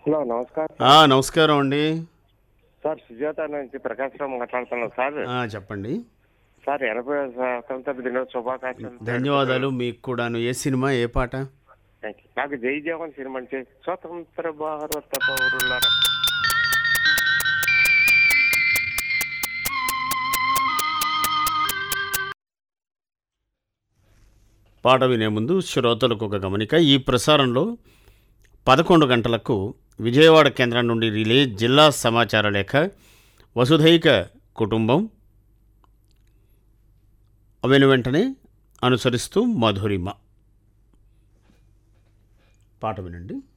Hello నమస్కారం ఆ, నమస్కారం అండి సార్ సుజాత నుంచి ప్రకాశరావు మాట్లాడుతున్నాను సార్ ఆ, చెప్పండి సార్ ఎనభై స్వతంత్ర దినోత్సవ శుభాకాంక్షలు ధన్యవాదాలు మీకు కూడాను ఏ సినిమా ఏ పాట Thank you. నాకు జై జవాన్ సినిమా అంటే స్వతంత్ర భారత పౌరులారా పాట వినే ముందు శ్రోతలకు ఒక గమనిక ఈ ప్రసారంలో పదకొండు గంటలకు విజయవాడ కేంద్రం నుండి రిలే జిల్లా సమాచార లేఖ వసుధైక కుటుంబం వెను వెంటనే అనుసరిస్తూ మధురిమ పాట వినండి